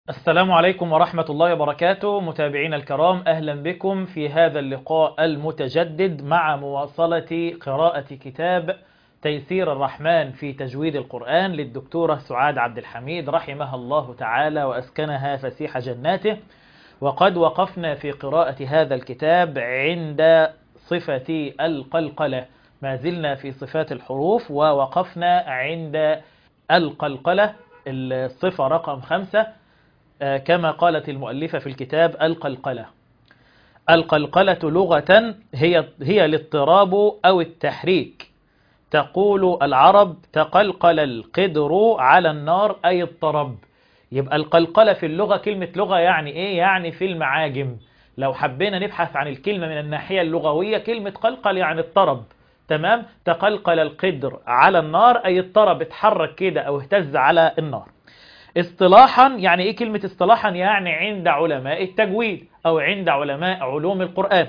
السلام عليكم ورحمة الله وبركاته متابعينا الكرام أهلا بكم في هذا اللقاء المتجدد مع مواصلة قراءة كتاب تيسير الرحمن في تجويد القرآن للدكتورة سعاد عبد الحميد رحمها الله تعالى وأسكنها فسيح جناته وقد وقفنا في قراءة هذا الكتاب عند صفة القلقلة ما زلنا في صفات الحروف ووقفنا عند القلقلة الصفة رقم خمسة كما قالت المؤلفة في الكتاب القلقلة القلقلة لغة هي هي الاضطراب أو التحريك تقول العرب تقلقل القدر على النار أي اضطرب يبقى القلقلة في اللغة كلمة لغة يعني إيه؟ يعني في المعاجم لو حبينا نبحث عن الكلمة من الناحية اللغوية كلمة قلقل يعني اضطرب تمام تقلقل القدر على النار أي اضطرب اتحرك كده أو اهتز على النار اصطلاحا يعني ايه كلمة اصطلاحا يعني عند علماء التجويد او عند علماء علوم القرآن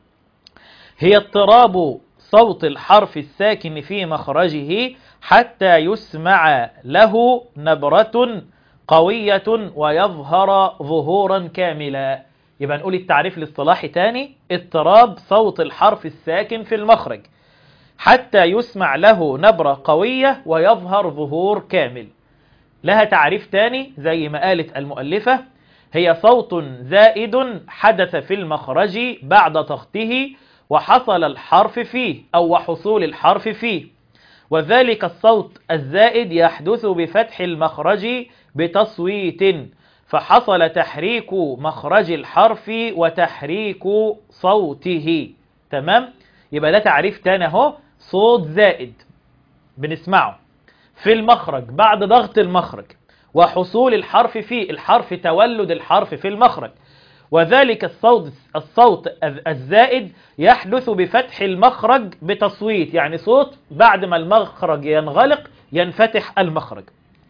هي اضطراب صوت الحرف الساكن في مخرجه حتى يسمع له نبرة قوية ويظهر ظهورا كاملا يبقى نقول التعريف الاصطلاحي تاني اضطراب صوت الحرف الساكن في المخرج حتى يسمع له نبرة قوية ويظهر ظهور كامل لها تعريف تاني زي ما قالت المؤلفة هي صوت زائد حدث في المخرج بعد ضغطه وحصل الحرف فيه أو وحصول الحرف فيه وذلك الصوت الزائد يحدث بفتح المخرج بتصويت فحصل تحريك مخرج الحرف وتحريك صوته تمام يبقى ده تعريف تاني اهو صوت زائد بنسمعه في المخرج بعد ضغط المخرج وحصول الحرف فيه الحرف تولد الحرف في المخرج وذلك الصوت الصوت الزائد يحدث بفتح المخرج بتصويت يعني صوت بعد ما المخرج ينغلق ينفتح المخرج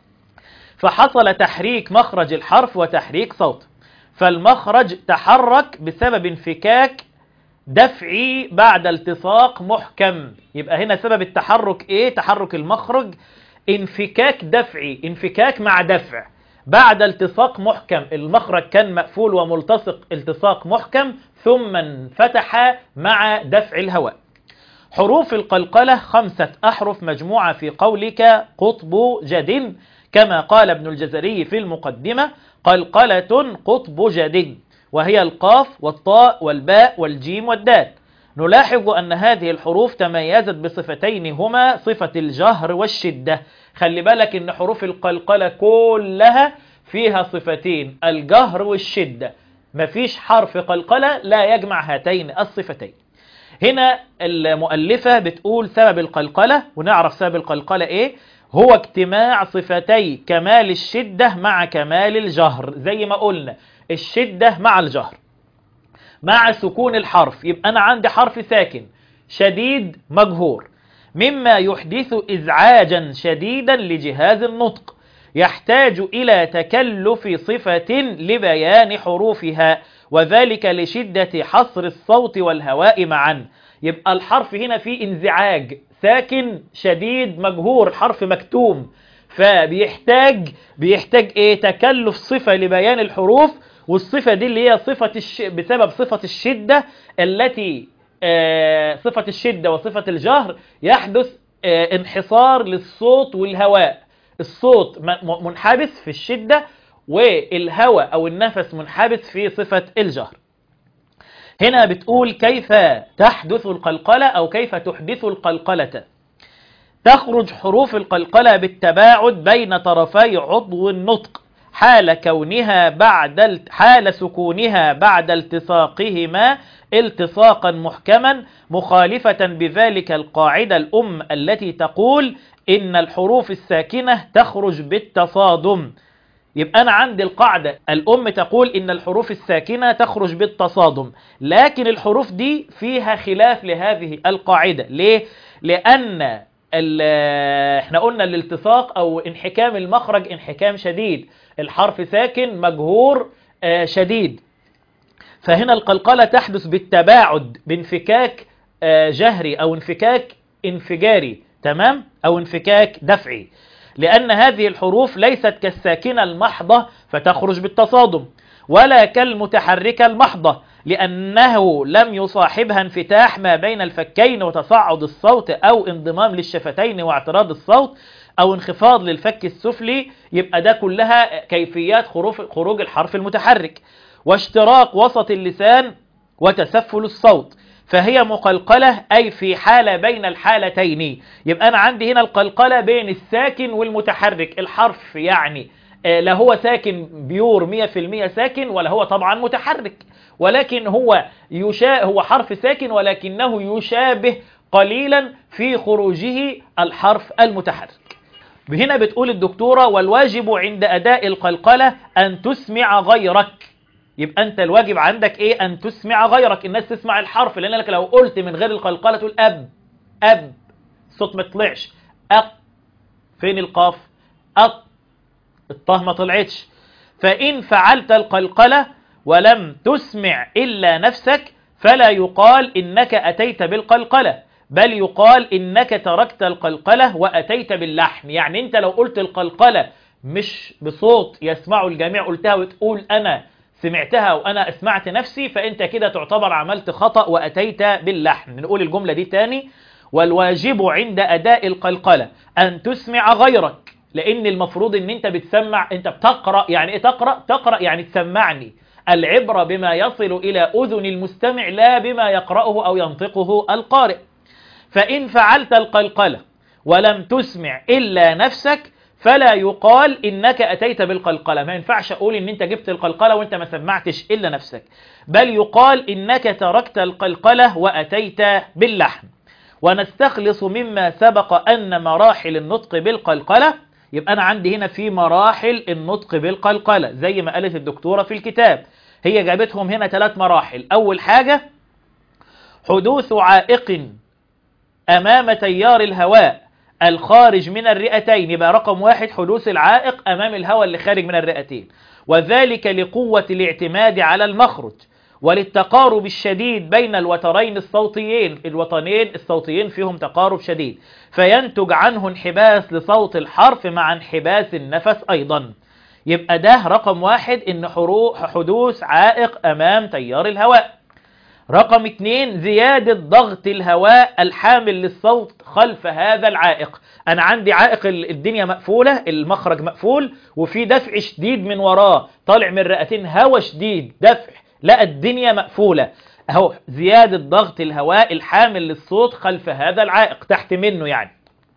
فحصل تحريك مخرج الحرف وتحريك صوت فالمخرج تحرك بسبب انفكاك دفعي بعد التصاق محكم يبقى هنا سبب التحرك ايه تحرك المخرج انفكاك دفعي انفكاك مع دفع بعد التصاق محكم المخرج كان مقفول وملتصق التصاق محكم ثم انفتح مع دفع الهواء حروف القلقلة خمسة أحرف مجموعة في قولك قطب جد كما قال ابن الجزري في المقدمة قلقلة قطب جد وهي القاف والطاء والباء والجيم والدال نلاحظ أن هذه الحروف تميزت بصفتين هما صفة الجهر والشدة خلي بالك أن حروف القلقلة كلها فيها صفتين الجهر والشدة مفيش حرف قلقلة لا يجمع هاتين الصفتين هنا المؤلفة بتقول سبب القلقلة ونعرف سبب القلقلة ايه هو اجتماع صفتي كمال الشدة مع كمال الجهر زي ما قلنا الشدة مع الجهر مع سكون الحرف يبقى أنا عندي حرف ساكن شديد مجهور مما يحدث إزعاجا شديدا لجهاز النطق يحتاج إلى تكلف صفة لبيان حروفها وذلك لشدة حصر الصوت والهواء معا يبقى الحرف هنا فيه انزعاج ساكن شديد مجهور حرف مكتوم فبيحتاج بيحتاج ايه تكلف صفة لبيان الحروف والصفة دي اللي هي صفة الش... بسبب صفة الشدة التي آه صفة الشدة وصفة الجهر يحدث آه انحصار للصوت والهواء الصوت منحبس في الشدة والهواء أو النفس منحبس في صفة الجهر هنا بتقول كيف تحدث القلقلة أو كيف تحدث القلقلة تخرج حروف القلقلة بالتباعد بين طرفي عضو النطق حال كونها بعد حال سكونها بعد التصاقهما التصاقا محكما مخالفة بذلك القاعدة الأم التي تقول إن الحروف الساكنة تخرج بالتصادم يبقى أنا عندي القاعدة الأم تقول إن الحروف الساكنة تخرج بالتصادم لكن الحروف دي فيها خلاف لهذه القاعدة ليه؟ لأن احنا قلنا الالتصاق أو انحكام المخرج انحكام شديد الحرف ساكن مجهور شديد فهنا القلقلة تحدث بالتباعد بانفكاك جهري أو انفكاك انفجاري تمام أو انفكاك دفعي لأن هذه الحروف ليست كالساكنة المحضة فتخرج بالتصادم ولا كالمتحركة المحضة لأنه لم يصاحبها انفتاح ما بين الفكين وتصعد الصوت أو انضمام للشفتين واعتراض الصوت أو انخفاض للفك السفلي يبقى ده كلها كيفيات خروج الحرف المتحرك واشتراك وسط اللسان وتسفل الصوت فهي مقلقلة أي في حالة بين الحالتين يبقى أنا عندي هنا القلقلة بين الساكن والمتحرك الحرف يعني لا هو ساكن بيور مية في المية ساكن ولا هو طبعا متحرك ولكن هو يشا هو حرف ساكن ولكنه يشابه قليلا في خروجه الحرف المتحرك هنا بتقول الدكتورة والواجب عند أداء القلقلة أن تسمع غيرك يبقى أنت الواجب عندك إيه أن تسمع غيرك الناس تسمع الحرف لأن لك لو قلت من غير القلقلة تقول أب أب الصوت ما طلعش أق فين القاف أق الطه ما طلعتش فإن فعلت القلقلة ولم تسمع إلا نفسك فلا يقال إنك أتيت بالقلقلة بل يقال إنك تركت القلقلة وأتيت باللحن يعني أنت لو قلت القلقلة مش بصوت يسمعه الجميع قلتها وتقول أنا سمعتها وأنا أسمعت نفسي فأنت كده تعتبر عملت خطأ وأتيت باللحن نقول الجملة دي تاني والواجب عند أداء القلقلة أن تسمع غيرك لأن المفروض أن أنت بتسمع أنت بتقرأ يعني إيه تقرأ تقرأ يعني تسمعني العبرة بما يصل إلى أذن المستمع لا بما يقرأه أو ينطقه القارئ فإن فعلت القلقلة ولم تسمع إلا نفسك فلا يقال إنك أتيت بالقلقلة ما ينفعش أقول إن أنت جبت القلقلة وأنت ما سمعتش إلا نفسك بل يقال إنك تركت القلقلة وأتيت باللحن ونستخلص مما سبق أن مراحل النطق بالقلقلة يبقى أنا عندي هنا في مراحل النطق بالقلقلة زي ما قالت الدكتورة في الكتاب هي جابتهم هنا ثلاث مراحل أول حاجة حدوث عائق أمام تيار الهواء الخارج من الرئتين يبقى رقم واحد حدوث العائق أمام الهواء اللي خارج من الرئتين وذلك لقوة الاعتماد على المخرج وللتقارب الشديد بين الوترين الصوتيين الوطنين الصوتيين فيهم تقارب شديد فينتج عنه انحباس لصوت الحرف مع انحباس النفس أيضا يبقى ده رقم واحد ان حدوث عائق أمام تيار الهواء رقم اتنين زيادة ضغط الهواء الحامل للصوت خلف هذا العائق أنا عندي عائق الدنيا مقفولة المخرج مقفول وفي دفع شديد من وراه طالع من رئتين هوا شديد دفع لا الدنيا مقفولة اهو زيادة ضغط الهواء الحامل للصوت خلف هذا العائق تحت منه يعني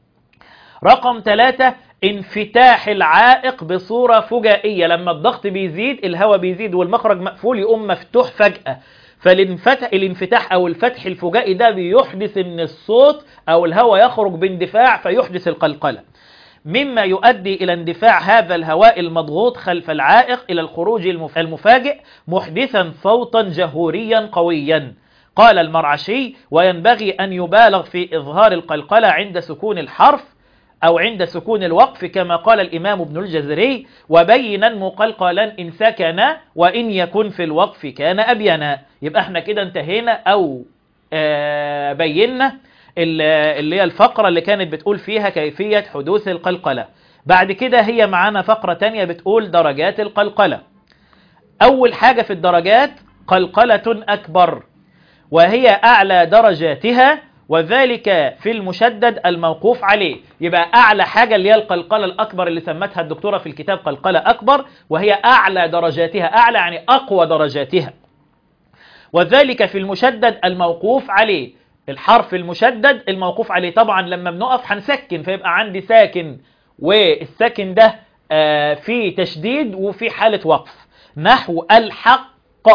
رقم ثلاثة انفتاح العائق بصورة فجائية لما الضغط بيزيد الهواء بيزيد والمخرج مقفول يقوم مفتوح فجأة فالانفتح الانفتاح او الفتح الفجائي ده بيحدث ان الصوت او الهواء يخرج باندفاع فيحدث القلقلة مما يؤدي إلى اندفاع هذا الهواء المضغوط خلف العائق إلى الخروج المفاجئ محدثا صوتا جهوريا قويا قال المرعشي وينبغي أن يبالغ في إظهار القلقلة عند سكون الحرف أو عند سكون الوقف كما قال الإمام ابن الجزري وبينا مقلقلا إن سكن وإن يكن في الوقف كان أبينا يبقى احنا كده انتهينا أو آه بينا اللي هي الفقرة اللي كانت بتقول فيها كيفية حدوث القلقلة بعد كده هي معانا فقرة تانية بتقول درجات القلقلة أول حاجة في الدرجات قلقلة أكبر وهي أعلى درجاتها وذلك في المشدد الموقوف عليه يبقى أعلى حاجة اللي هي القلقلة الأكبر اللي سمتها الدكتورة في الكتاب قلقلة أكبر وهي أعلى درجاتها أعلى يعني أقوى درجاتها وذلك في المشدد الموقوف عليه الحرف المشدد الموقوف عليه طبعا لما بنقف هنسكن فيبقى عندي ساكن والساكن ده آه في تشديد وفي حالة وقف نحو الحق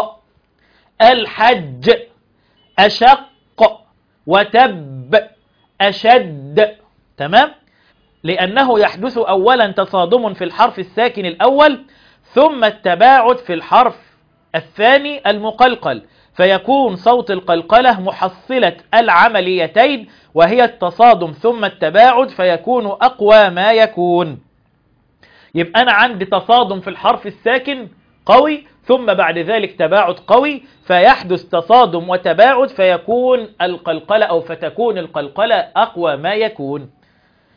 الحج أشق وتب أشد تمام لأنه يحدث أولا تصادم في الحرف الساكن الأول ثم التباعد في الحرف الثاني المقلقل فيكون صوت القلقلة محصلة العمليتين وهي التصادم ثم التباعد فيكون أقوى ما يكون يبقى أنا عندي تصادم في الحرف الساكن قوي ثم بعد ذلك تباعد قوي فيحدث تصادم وتباعد فيكون القلقلة أو فتكون القلقلة أقوى ما يكون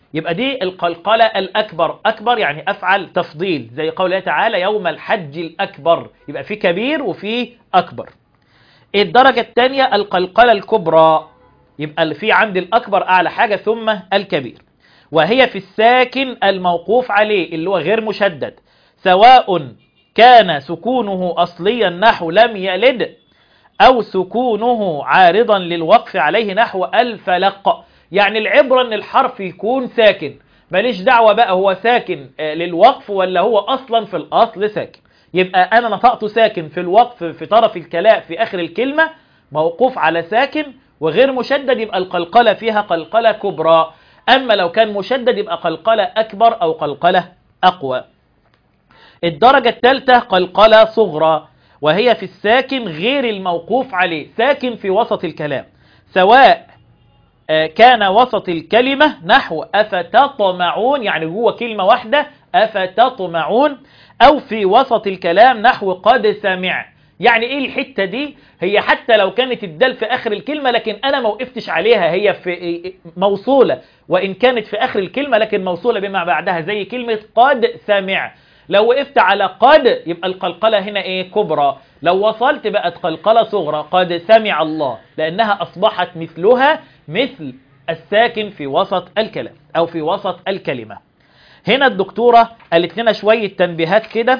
يبقى دي القلقلة الأكبر أكبر يعني أفعل تفضيل زي قوله تعالى يوم الحج الأكبر يبقى في كبير وفي أكبر الدرجة الثانية القلقلة الكبرى يبقى اللي في عند الأكبر أعلى حاجة ثم الكبير وهي في الساكن الموقوف عليه اللي هو غير مشدد سواء كان سكونه أصليا نحو لم يلد أو سكونه عارضا للوقف عليه نحو الفلق يعني العبرة أن الحرف يكون ساكن ماليش دعوة بقى هو ساكن للوقف ولا هو أصلا في الأصل ساكن يبقى أنا نطقت ساكن في الوقف في طرف الكلام في آخر الكلمة موقوف على ساكن وغير مشدد يبقى القلقلة فيها قلقلة كبرى أما لو كان مشدد يبقى قلقلة أكبر أو قلقلة أقوى الدرجة الثالثة قلقلة صغرى وهي في الساكن غير الموقوف عليه ساكن في وسط الكلام سواء كان وسط الكلمة نحو أفتطمعون يعني جوه كلمة واحدة أفتطمعون أو في وسط الكلام نحو قد سمع يعني إيه الحتة دي هي حتى لو كانت الدال في آخر الكلمة لكن أنا ما وقفتش عليها هي في موصولة وإن كانت في آخر الكلمة لكن موصولة بما بعدها زي كلمة قد سمع لو وقفت على قد يبقى القلقلة هنا ايه كبرى لو وصلت بقت قلقلة صغرى قد سمع الله لأنها أصبحت مثلها مثل الساكن في وسط الكلام أو في وسط الكلمة هنا الدكتورة قالت لنا شوية تنبيهات كده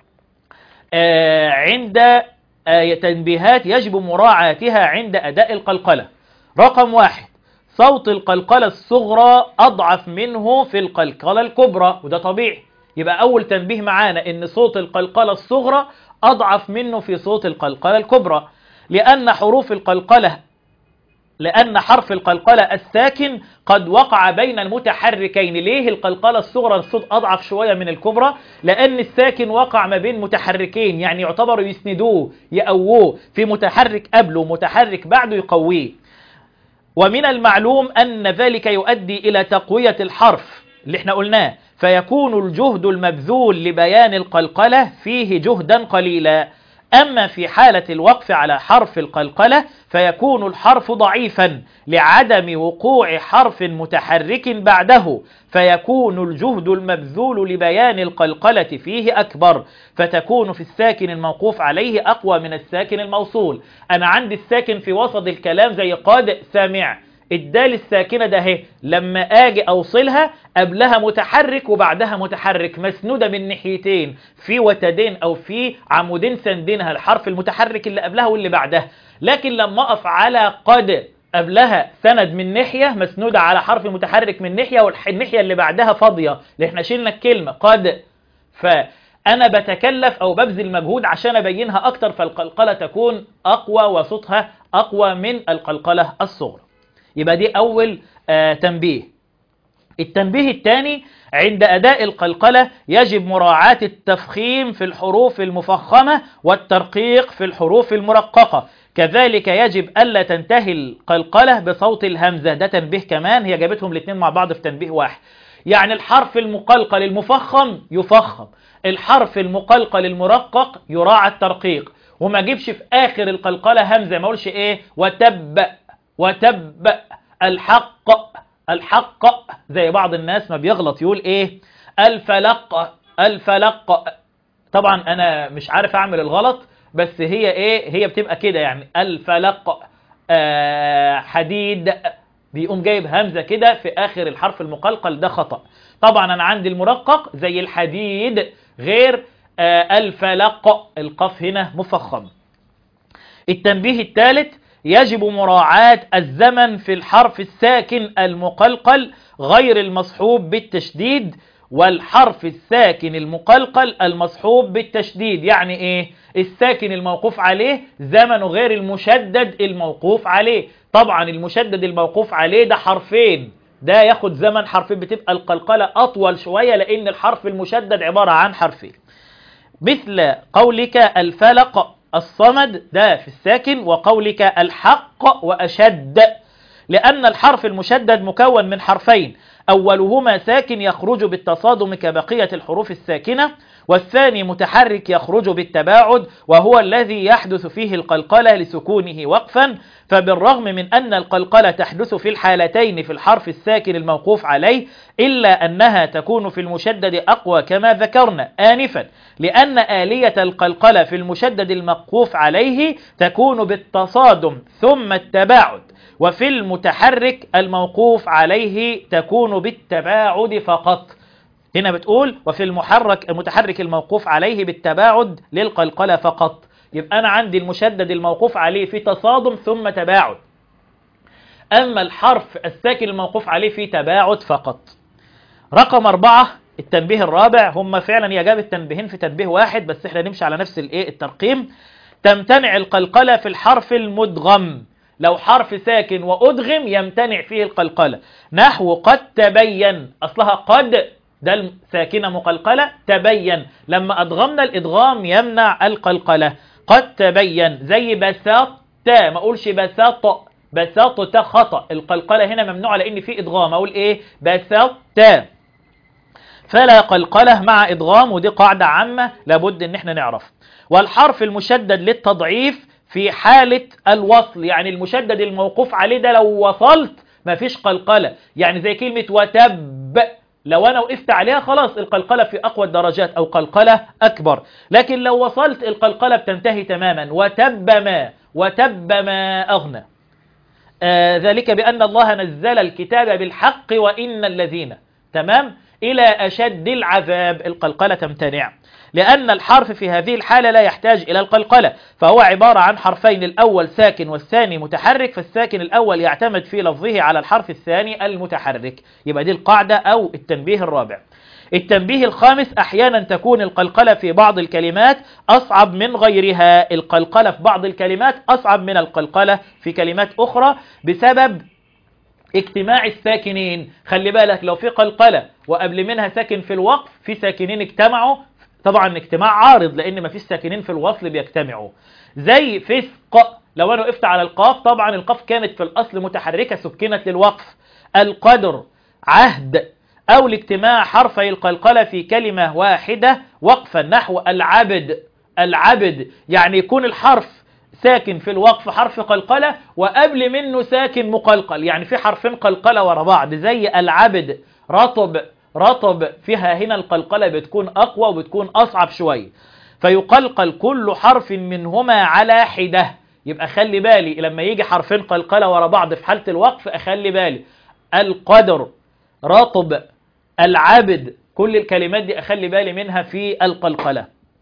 آه عند آه تنبيهات يجب مراعاتها عند أداء القلقلة رقم واحد صوت القلقلة الصغرى أضعف منه في القلقلة الكبرى وده طبيعي يبقى أول تنبيه معانا إن صوت القلقلة الصغرى أضعف منه في صوت القلقلة الكبرى لأن حروف القلقلة لأن حرف القلقلة الساكن قد وقع بين المتحركين ليه القلقلة الصغرى الصوت أضعف شوية من الكبرى لأن الساكن وقع ما بين متحركين يعني يعتبروا يسندوه يقووه في متحرك قبله ومتحرك بعده يقويه ومن المعلوم أن ذلك يؤدي إلى تقوية الحرف اللي احنا قلناه فيكون الجهد المبذول لبيان القلقلة فيه جهدا قليلا أما في حالة الوقف على حرف القلقلة فيكون الحرف ضعيفا لعدم وقوع حرف متحرك بعده فيكون الجهد المبذول لبيان القلقلة فيه أكبر فتكون في الساكن الموقوف عليه أقوى من الساكن الموصول أنا عندي الساكن في وسط الكلام زي قاد سامع الدال الساكنة ده اهي لما اجي اوصلها قبلها متحرك وبعدها متحرك مسنودة من ناحيتين في وتدين او في عمودين سندينها الحرف المتحرك اللي قبلها واللي بعدها لكن لما اقف على قد قبلها سند من ناحية مسنودة على حرف متحرك من ناحية والناحية اللي بعدها فاضية اللي احنا شلنا الكلمة قد فأنا بتكلف أو ببذل مجهود عشان أبينها أكتر فالقلقلة تكون أقوى وصوتها أقوى من القلقلة الصغرى يبقى دي أول آه تنبيه التنبيه الثاني عند أداء القلقلة يجب مراعاة التفخيم في الحروف المفخمة والترقيق في الحروف المرققة كذلك يجب ألا تنتهي القلقلة بصوت الهمزة ده تنبيه كمان هي جابتهم الاثنين مع بعض في تنبيه واحد يعني الحرف المقلقل المفخم يفخم الحرف المقلقل المرقق يراعى الترقيق وما جيبش في آخر القلقلة همزة ما اقولش ايه وتب وتب الحق الحق زي بعض الناس ما بيغلط يقول ايه الفلق الفلق طبعا انا مش عارف اعمل الغلط بس هي ايه هي بتبقى كده يعني الفلق آه حديد بيقوم جايب همزة كده في اخر الحرف المقلقل ده خطأ طبعا انا عندي المرقق زي الحديد غير آه الفلق القاف هنا مفخم التنبيه الثالث يجب مراعاة الزمن في الحرف الساكن المقلقل غير المصحوب بالتشديد والحرف الساكن المقلقل المصحوب بالتشديد يعني ايه الساكن الموقوف عليه زمنه غير المشدد الموقوف عليه طبعا المشدد الموقوف عليه ده حرفين ده ياخد زمن حرفين بتبقى القلقلة أطول شوية لأن الحرف المشدد عبارة عن حرفين مثل قولك الفلق الصمد ده في الساكن وقولك الحق وأشد لأن الحرف المشدد مكون من حرفين أولهما ساكن يخرج بالتصادم كبقية الحروف الساكنة والثاني متحرك يخرج بالتباعد وهو الذي يحدث فيه القلقلة لسكونه وقفا فبالرغم من أن القلقلة تحدث في الحالتين في الحرف الساكن الموقوف عليه إلا أنها تكون في المشدد أقوى كما ذكرنا آنفا لأن آلية القلقلة في المشدد الموقوف عليه تكون بالتصادم ثم التباعد وفي المتحرك الموقوف عليه تكون بالتباعد فقط هنا بتقول وفي المحرك المتحرك الموقوف عليه بالتباعد للقلقلة فقط يبقى أنا عندي المشدد الموقوف عليه في تصادم ثم تباعد أما الحرف الساكن الموقوف عليه في تباعد فقط رقم أربعة التنبيه الرابع هم فعلا يجاب التنبيهين في تنبيه واحد بس احنا نمشي على نفس الايه الترقيم تمتنع القلقلة في الحرف المدغم لو حرف ساكن وأدغم يمتنع فيه القلقلة نحو قد تبين أصلها قد ده الساكنة مقلقلة تبين لما أدغمنا الإدغام يمنع القلقلة قد تبين زي بساط ما أقولش بساط بساط تا خطأ القلقلة هنا ممنوعة لأن في إدغام أقول إيه بساط فلا قلقلة مع إدغام ودي قاعدة عامة لابد إن احنا نعرف والحرف المشدد للتضعيف في حالة الوصل يعني المشدد الموقوف عليه ده لو وصلت مفيش قلقلة يعني زي كلمة وتب لو أنا وقفت عليها خلاص القلقلة في أقوى الدرجات أو قلقلة أكبر لكن لو وصلت القلقلة بتنتهي تماما وتب ما وتب ما أغنى آه ذلك بأن الله نزل الكتاب بالحق وإن الذين تمام إلى أشد العذاب القلقلة تمتنع لأن الحرف في هذه الحالة لا يحتاج إلى القلقلة فهو عبارة عن حرفين الأول ساكن والثاني متحرك فالساكن الأول يعتمد في لفظه على الحرف الثاني المتحرك يبقى دي القاعدة أو التنبيه الرابع التنبيه الخامس أحيانا تكون القلقلة في بعض الكلمات أصعب من غيرها القلقلة في بعض الكلمات أصعب من القلقلة في كلمات أخرى بسبب اجتماع الساكنين خلي بالك لو في قلقلة وقبل منها ساكن في الوقف في ساكنين اجتمعوا طبعا اجتماع عارض لان مفيش ساكنين في الوصل بيجتمعوا زي فسق لو انا وقفت على القاف طبعا القاف كانت في الاصل متحركه سكنت للوقف القدر عهد او الاجتماع حرفي القلقله في كلمه واحده وقفا نحو العبد العبد يعني يكون الحرف ساكن في الوقف حرف قلقله وقبل منه ساكن مقلقل يعني في حرفين قلقله ورا بعض زي العبد رطب رطب فيها هنا القلقلة بتكون أقوى وبتكون أصعب شوية فيقلقل كل حرف منهما على حدة يبقى خلي بالي لما يجي حرفين قلقلة ورا بعض في حالة الوقف أخلي بالي القدر رطب العبد كل الكلمات دي أخلي بالي منها في القلقلة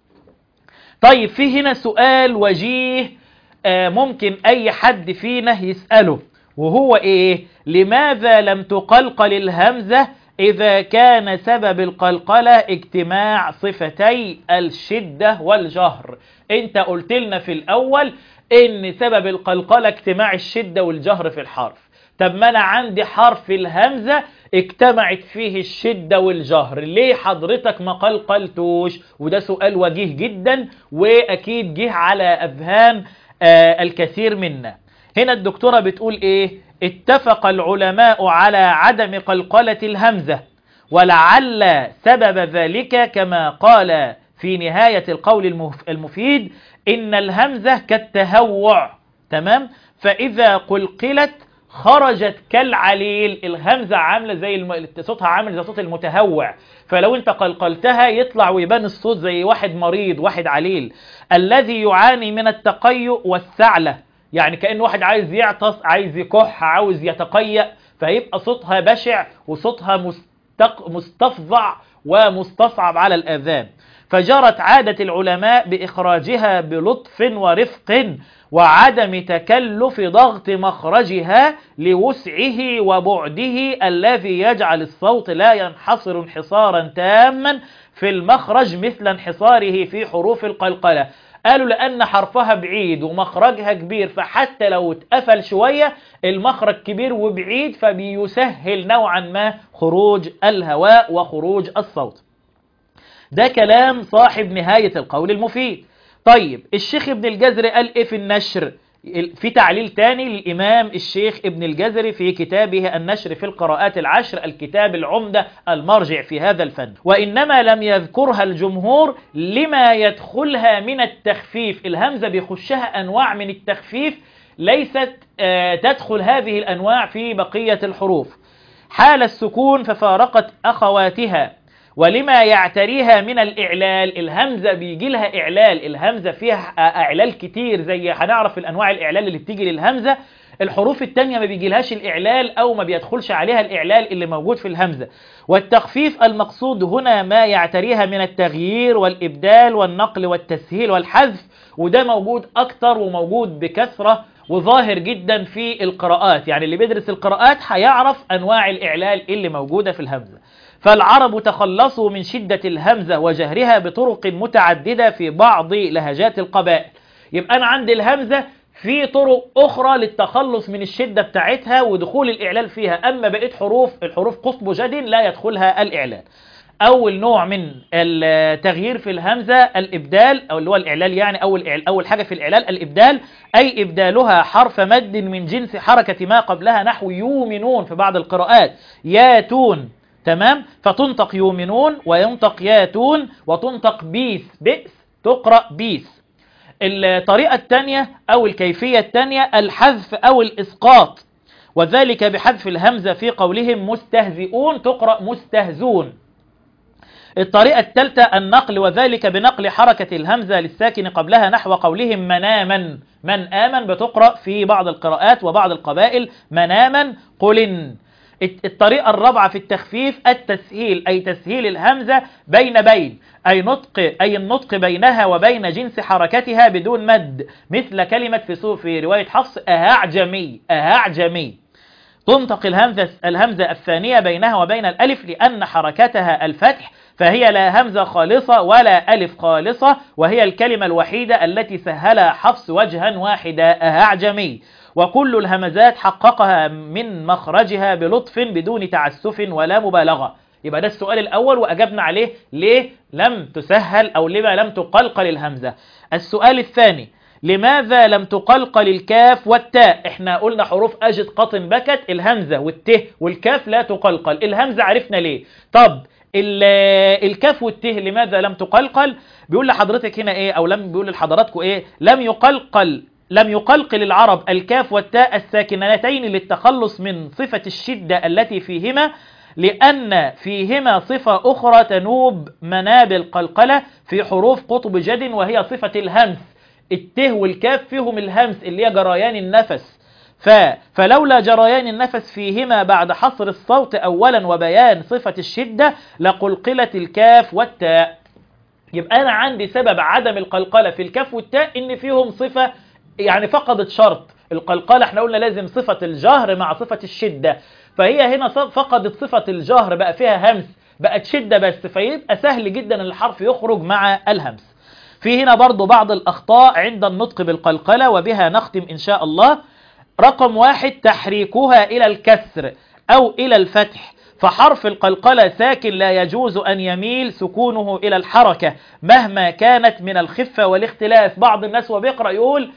طيب في هنا سؤال وجيه ممكن أي حد فينا يسأله وهو إيه لماذا لم تقلقل الهمزة إذا كان سبب القلقلة اجتماع صفتي الشدة والجهر انت قلت لنا في الأول ان سبب القلقلة اجتماع الشدة والجهر في الحرف طب ما أنا عندي حرف الهمزة اجتمعت فيه الشدة والجهر ليه حضرتك ما قلقلتوش وده سؤال وجيه جدا وأكيد جه على أذهان آه الكثير منا هنا الدكتورة بتقول ايه اتفق العلماء على عدم قلقلة الهمزة ولعل سبب ذلك كما قال في نهاية القول المفيد إن الهمزة كالتهوع تمام فإذا قلقلت خرجت كالعليل الهمزة عاملة زي الم... صوتها عامل زي صوت المتهوع فلو انت قلقلتها يطلع ويبان الصوت زي واحد مريض واحد عليل الذي يعاني من التقيؤ والثعلة يعني كأن واحد عايز يعطس عايز يكح عاوز يتقيأ فيبقى صوتها بشع وصوتها مستق... مستفضع ومستصعب على الآذان فجرت عادة العلماء بإخراجها بلطف ورفق وعدم تكلف ضغط مخرجها لوسعه وبعده الذي يجعل الصوت لا ينحصر انحصارا تاما في المخرج مثل انحصاره في حروف القلقلة قالوا لأن حرفها بعيد ومخرجها كبير فحتى لو اتقفل شوية المخرج كبير وبعيد فبيسهل نوعا ما خروج الهواء وخروج الصوت ده كلام صاحب نهاية القول المفيد طيب الشيخ ابن الجزر قال ايه في النشر في تعليل تاني للإمام الشيخ ابن الجزري في كتابه النشر في القراءات العشر الكتاب العمدة المرجع في هذا الفن وإنما لم يذكرها الجمهور لما يدخلها من التخفيف الهمزة بيخشها أنواع من التخفيف ليست آه، تدخل هذه الأنواع في بقية الحروف حال السكون ففارقت أخواتها ولما يعتريها من الإعلال الهمزة بيجي لها إعلال الهمزة فيها إعلال كتير زي هنعرف الأنواع الإعلال اللي بتيجي للهمزة الحروف التانية ما بيجيلهاش الإعلال أو ما بيدخلش عليها الإعلال اللي موجود في الهمزة والتخفيف المقصود هنا ما يعتريها من التغيير والإبدال والنقل والتسهيل والحذف وده موجود أكتر وموجود بكثرة وظاهر جدا في القراءات يعني اللي بيدرس القراءات هيعرف أنواع الإعلال اللي موجودة في الهمزة فالعرب تخلصوا من شدة الهمزة وجهرها بطرق متعددة في بعض لهجات القبائل يبقى أنا عندي الهمزة في طرق أخرى للتخلص من الشدة بتاعتها ودخول الإعلال فيها أما بقيت حروف الحروف قطب جد لا يدخلها الإعلال أول نوع من التغيير في الهمزة الإبدال أو اللي هو الإعلال يعني أول أول حاجة في الإعلال الإبدال أي إبدالها حرف مد من جنس حركة ما قبلها نحو يؤمنون في بعض القراءات ياتون تمام فتنطق يؤمنون وينطق ياتون وتنطق بيس بئس تقرأ بيس الطريقة الثانية أو الكيفية الثانية الحذف أو الإسقاط وذلك بحذف الهمزة في قولهم مستهزئون تقرأ مستهزون الطريقة الثالثة النقل وذلك بنقل حركة الهمزة للساكن قبلها نحو قولهم مناما من آمن بتقرأ في بعض القراءات وبعض القبائل مناما قلن الطريقة الرابعة في التخفيف التسهيل أي تسهيل الهمزة بين بين أي نطق أي النطق بينها وبين جنس حركتها بدون مد مثل كلمة في في رواية حفص أهعجمي أهعجمي تنطق الهمزة الهمزة الثانية بينها وبين الألف لأن حركتها الفتح فهي لا همزة خالصة ولا ألف خالصة وهي الكلمة الوحيدة التي سهلها حفص وجها واحدا أهعجمي وكل الهمزات حققها من مخرجها بلطف بدون تعسف ولا مبالغة يبقى ده السؤال الأول وأجبنا عليه ليه لم تسهل أو لما لم تقلقل الهمزة السؤال الثاني لماذا لم تقلقل الكاف والتاء احنا قلنا حروف أجد قطن بكت الهمزة والته والكاف لا تقلقل الهمزة عرفنا ليه طب الكاف والته لماذا لم تقلقل بيقول لحضرتك هنا ايه او لم بيقول لحضراتكم ايه لم يقلقل لم يقلقل العرب الكاف والتاء الساكنتين للتخلص من صفة الشدة التي فيهما لأن فيهما صفة أخرى تنوب مناب القلقلة في حروف قطب جد وهي صفة الهمس الته والكاف فيهم الهمس اللي هي جريان النفس ف فلولا جريان النفس فيهما بعد حصر الصوت أولا وبيان صفة الشدة لقلقلت الكاف والتاء يبقى أنا عندي سبب عدم القلقلة في الكاف والتاء إن فيهم صفة يعني فقدت شرط القلقلة احنا قلنا لازم صفة الجهر مع صفة الشدة فهي هنا فقدت صفة الجهر بقى فيها همس بقت شدة بس فيبقى سهل جدا ان الحرف يخرج مع الهمس في هنا برضو بعض الأخطاء عند النطق بالقلقلة وبها نختم إن شاء الله رقم واحد تحريكها إلى الكسر أو إلى الفتح فحرف القلقلة ساكن لا يجوز أن يميل سكونه إلى الحركة مهما كانت من الخفة والاختلاف بعض الناس وبيقرأ يقول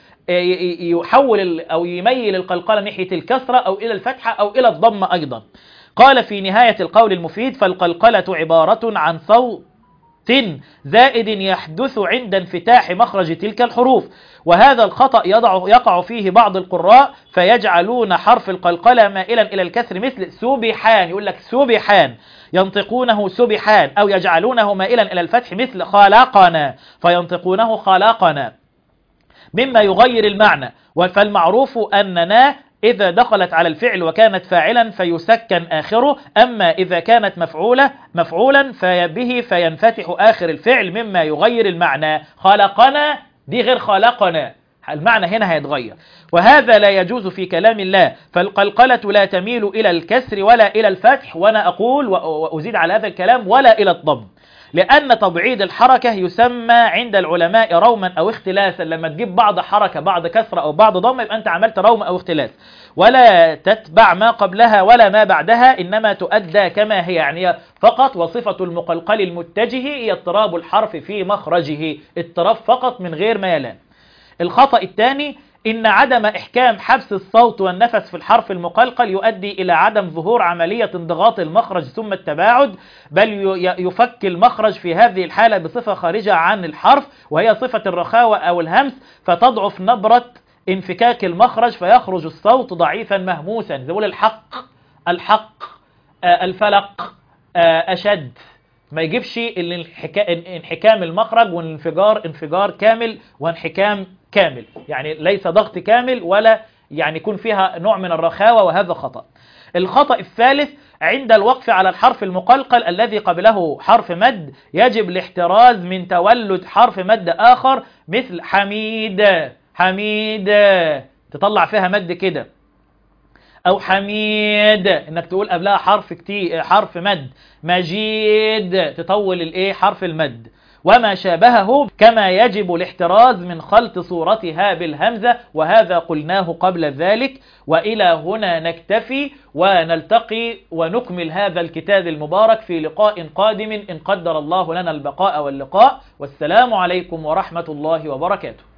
يحول أو يميل القلقلة ناحية الكسرة أو إلى الفتحة أو إلى الضمة أيضا قال في نهاية القول المفيد فالقلقلة عبارة عن صوت زائد يحدث عند انفتاح مخرج تلك الحروف وهذا الخطأ يضع يقع فيه بعض القراء فيجعلون حرف القلقلة مائلا إلى الكسر مثل سبحان يقول لك سبحان ينطقونه سبحان أو يجعلونه مائلا إلى الفتح مثل خلقنا فينطقونه خلقنا مما يغير المعنى فالمعروف أننا إذا دخلت على الفعل وكانت فاعلا فيسكن آخره أما إذا كانت مفعولة مفعولا فبه فينفتح آخر الفعل مما يغير المعنى خلقنا دي غير خلقنا المعنى هنا هيتغير وهذا لا يجوز في كلام الله فالقلقلة لا تميل إلى الكسر ولا إلى الفتح وأنا أقول وأزيد على هذا الكلام ولا إلى الضم لأن تبعيد الحركة يسمى عند العلماء روما أو اختلاسا لما تجيب بعض حركة بعض كسرة أو بعض ضم يبقى أنت عملت روم أو اختلاس ولا تتبع ما قبلها ولا ما بعدها إنما تؤدى كما هي يعني فقط وصفة المقلقل المتجه هي اضطراب الحرف في مخرجه اضطراب فقط من غير ميلان الخطأ الثاني إن عدم إحكام حبس الصوت والنفس في الحرف المقلقل يؤدي إلى عدم ظهور عملية انضغاط المخرج ثم التباعد بل ي- يفك المخرج في هذه الحالة بصفة خارجة عن الحرف وهي صفة الرخاوة أو الهمس فتضعف نبرة انفكاك المخرج فيخرج الصوت ضعيفا مهموسا زي ما بيقول الحق الحق آه، الفلق آه، أشد ما يجيبش الانحكا- انحكام المخرج والانفجار انفجار كامل وانحكام كامل يعني ليس ضغط كامل ولا يعني يكون فيها نوع من الرخاوة وهذا خطأ الخطأ الثالث عند الوقف على الحرف المقلقل الذي قبله حرف مد يجب الاحتراز من تولد حرف مد آخر مثل حميد حميد تطلع فيها مد كده او حميد انك تقول قبلها حرف كتير حرف مد مجيد تطول الايه حرف المد وما شابهه كما يجب الاحتراز من خلط صورتها بالهمزة وهذا قلناه قبل ذلك وإلى هنا نكتفي ونلتقي ونكمل هذا الكتاب المبارك في لقاء قادم إن قدر الله لنا البقاء واللقاء والسلام عليكم ورحمة الله وبركاته